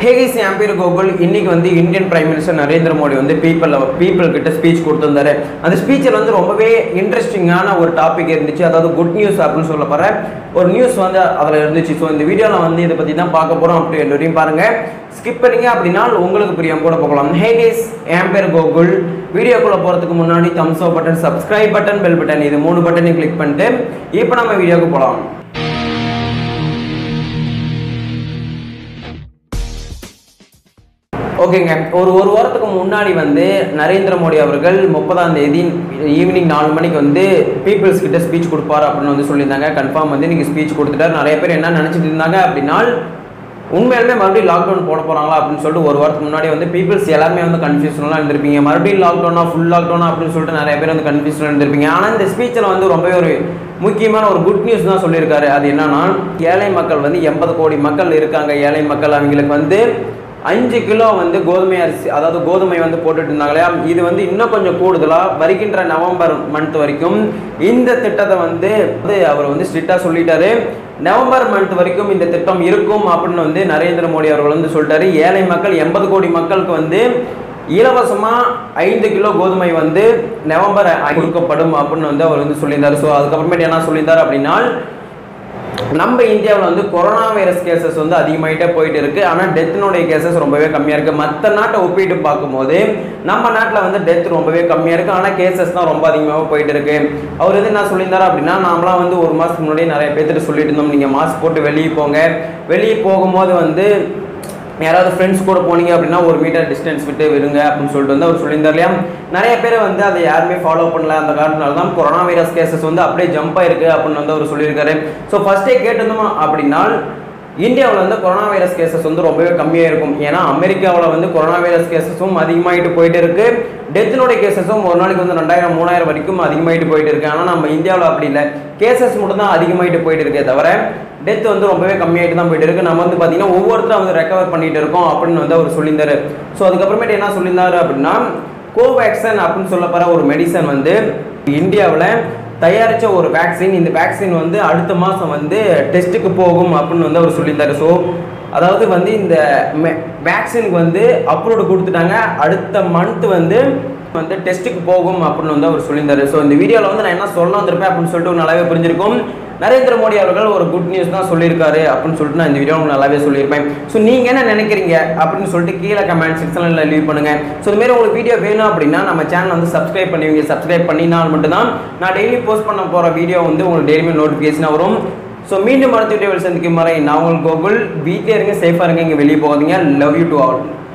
hey guys என் பேர் கோகுல் இன்னைக்கு வந்து Indian prime minister Narendra Modi வந்து பீப்பிள் பீப்புள் கிட்ட ஸ்பீச் கொடுத்திருந்தாரு அந்த ஸ்பீச்சில் வந்து ரொம்பவே இன்ட்ரெஸ்டிங்கான ஒரு டாபிக் இருந்துச்சு அதாவது குட் நியூஸ் அப்படின்னு சொல்ல போற ஒரு நியூஸ் வந்து அதில் இருந்துச்சு ஸோ இந்த வீடியோவில் வந்து இதை பற்றி தான் பார்க்க போகிறோம் அப்படி வரையும் பாருங்க ஸ்கிப் பண்ணீங்க அப்படின்னா உங்களுக்கு பிரியம் கூட போகலாம் ஹேகிஸ் என் பேர் கோகுல் வீடியோக்குள்ளே போகிறதுக்கு முன்னாடி thumbs up button subscribe button bell button இது மூணு பட்டனையும் கிளிக் பண்ணிட்டு இப்போ நம்ம வீடியோக்கு போகலாம் ஓகேங்க ஒரு ஒரு வாரத்துக்கு முன்னாடி வந்து நரேந்திர மோடி அவர்கள் முப்பதாம் தேதி ஈவினிங் நாலு மணிக்கு வந்து பீப்புள்ஸ் கிட்ட ஸ்பீச் கொடுப்பாரு அப்படின்னு வந்து சொல்லியிருந்தாங்க கன்ஃபார்ம் வந்து இன்னைக்கு ஸ்பீச் கொடுத்துட்டாரு நிறைய பேர் என்ன நினச்சிட்டு இருந்தாங்க அப்படின்னா உண்மையாலுமே மறுபடியும் லாக்டவுன் போட போகிறாங்களா அப்படின்னு சொல்லிட்டு ஒரு வாரத்துக்கு முன்னாடி வந்து பீப்புள்ஸ் எல்லாருமே வந்து கன்ஃபியூஷன்லாம் இருந்திருப்பீங்க மறுபடியும் லாக்டவுனா ஃபுல் லாக்டவுனா அப்படின்னு சொல்லிட்டு நிறைய பேர் வந்து கன்ஃபியூஷன் இருந்திருப்பீங்க ஆனால் இந்த ஸ்பீச்சில் வந்து ரொம்பவே ஒரு முக்கியமான ஒரு குட் நியூஸ் தான் சொல்லியிருக்காரு அது என்னன்னா ஏழை மக்கள் வந்து எண்பது கோடி மக்கள் இருக்காங்க ஏழை மக்கள் அவங்களுக்கு வந்து அஞ்சு கிலோ வந்து கோதுமை அரிசி அதாவது கோதுமை வந்து போட்டுட்டு இருந்தாங்களே இது வந்து இன்னும் கொஞ்சம் கூடுதலாக வருகின்ற நவம்பர் மந்த் வரைக்கும் இந்த திட்டத்தை வந்து வந்து அவர் வந்து ஸ்ட்ரிக்டாக சொல்லிட்டாரு நவம்பர் மந்த் வரைக்கும் இந்த திட்டம் இருக்கும் அப்படின்னு வந்து நரேந்திர மோடி அவர்கள் வந்து சொல்லிட்டாரு ஏழை மக்கள் எண்பது கோடி மக்களுக்கு வந்து இலவசமாக ஐந்து கிலோ கோதுமை வந்து நவம்பர் கொடுக்கப்படும் அப்படின்னு வந்து அவர் வந்து சொல்லியிருந்தார் ஸோ அதுக்கப்புறமேட்டு என்ன சொல்லியிருந்தார் அப்படின்னா நம்ம இந்தியாவில் வந்து கொரோனா வைரஸ் கேசஸ் வந்து அதிகமாகிட்டே போயிட்டு இருக்கு ஆனால் டெத்தினுடைய கேசஸ் ரொம்பவே கம்மியாக இருக்கு மற்ற நாட்டை ஒப்பிட்டு பார்க்கும்போது நம்ம நாட்டில் வந்து டெத் ரொம்பவே கம்மியாக இருக்கு ஆனால் கேசஸ் தான் ரொம்ப அதிகமாக போயிட்டு இருக்கு அவர் வந்து என்ன சொல்லியிருந்தாரு அப்படின்னா நாமளாம் வந்து ஒரு மாதத்துக்கு முன்னாடி நிறைய பேர்த்துட்டு சொல்லிட்டு இருந்தோம் நீங்கள் மாஸ்க் போட்டு வெளியே போங்க வெளியே போகும்போது வந்து யாராவது ஃப்ரெண்ட்ஸ் கூட போனீங்க அப்படின்னா ஒரு மீட்டர் டிஸ்டன்ஸ் விட்டு விடுங்க அப்படின்னு சொல்லிட்டு வந்து அவர் சொல்லியிருந்தார் இல்லையா நிறைய பேர் வந்து அதை யாருமே ஃபாலோ பண்ணல அந்த காரணத்தினால தான் கொரோனா வைரஸ் கேசஸ் வந்து அப்படியே ஜம்ப் ஆயிருக்கு அப்படின்னு வந்து அவர் சொல்லியிருக்காரு ஸோ ஃபர்ஸ்டே கேட்டிருந்தோம் அப்படின்னா இந்தியாவில் வந்து கொரோனா வைரஸ் கேசஸ் வந்து ரொம்பவே கம்மியாக இருக்கும் ஏன்னா அமெரிக்காவில் வந்து கொரோனா வைரஸ் கேசஸும் அதிகமாகிட்டு போயிட்டு இருக்கு டெத்தினுடைய கேசஸும் ஒரு நாளைக்கு வந்து ரெண்டாயிரம் மூணாயிரம் வரைக்கும் அதிகமாகிட்டு போயிட்டு இருக்கு ஆனால் நம்ம இந்தியாவில் அப்படி இல்லை கேசஸ் மட்டும் தான் அதிகமாகிட்டு போயிட்டு இருக்கே தவிர டெத் வந்து ரொம்பவே கம்மியாகிட்டு தான் போயிட்டு இருக்கு நம்ம வந்து பார்த்தீங்கன்னா ஒவ்வொருத்தரும் வந்து ரெக்கவர் பண்ணிட்டு இருக்கோம் அப்படின்னு வந்து அவர் சொல்லியிருந்தாரு ஸோ அதுக்கப்புறமேட்டு என்ன சொல்லியிருந்தாரு அப்படின்னா கோவேக்சன் அப்படின்னு சொல்லப்படுற ஒரு மெடிசன் வந்து இந்தியாவில் தயாரித்த ஒரு வேக்சின் இந்த வேக்சின் வந்து அடுத்த மாதம் வந்து டெஸ்ட்டுக்கு போகும் அப்படின்னு வந்து அவர் சொல்லியிருந்தாரு ஸோ அதாவது வந்து இந்த வேக்சினுக்கு வந்து அப்ரூவ்டு கொடுத்துட்டாங்க அடுத்த மந்த் வந்து வந்து டெஸ்ட்டுக்கு போகும் அப்படின்னு வந்து அவர் சொல்லியிருந்தாரு ஸோ இந்த வீடியோவில் வந்து நான் என்ன சொல்ல வந்திருப்பேன் அப்படின்னு சொல்லிட்டு உங்களுக்கு நல்லாவே புரிஞ்சிருக்கும் நரேந்திர மோடி அவர்கள் ஒரு குட் நியூஸ் தான் சொல்லியிருக்காரு அப்படின்னு சொல்லிட்டு நான் இந்த வீடியோ உங்களுக்கு நல்லாவே சொல்லியிருப்பேன் ஸோ நீங்கள் என்ன நினைக்கிறீங்க அப்படின்னு சொல்லிட்டு கீழே கமெண்ட் செக்ஷனில் லீவ் பண்ணுங்க ஸோ இந்த மாதிரி உங்களுக்கு வீடியோ வேணும் அப்படின்னா நம்ம சேனல் வந்து சப்ஸ்கிரைப் பண்ணுவீங்க சப்ஸ்கிரைப் பண்ணினால் மட்டும்தான் நான் டெய்லி போஸ்ட் பண்ண போகிற வீடியோ வந்து உங்களுக்கு டெய்லியுமே நோட்டிஃபிகேஷனாக வரும் ஸோ மீண்டும் அடுத்த வீடியோவில் சந்திக்கும் வரை நான் உங்களுக்கு கோகுல் வீட்டிலே இருங்க சேஃபாக இருங்க இங்கே வெளியே போகாதீங்க லவ் யூ டு ஆல்